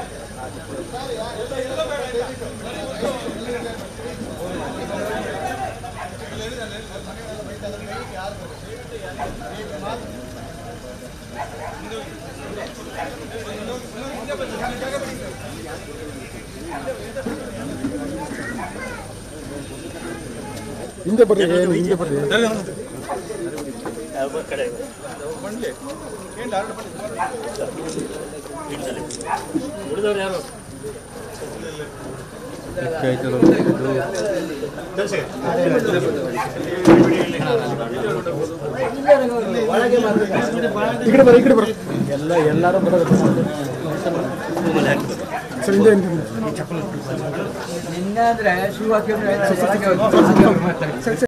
ಹಿಂದೆ ಬರ್ರಿ ಏನು ಹಿಂದೆ ಬರ್ರಿ ಉಳಿದವ್ರು ಯಾರು ಈ ಕಡೆ ಬರ್ರಿ ಈ ಕಡೆ ಬರ್ರಿ ಎಲ್ಲ ಎಲ್ಲರೂ ಬರೋದು ಸರ್ ಹಿಂದೆ ಹಿಂದೆ ನಿನ್ನೆ ಅಂದ್ರೆ ಶೂ ಹಾಕಿದ್ರೆ ಒಳಗೆ ಹೋಗ್ತಾರೆ.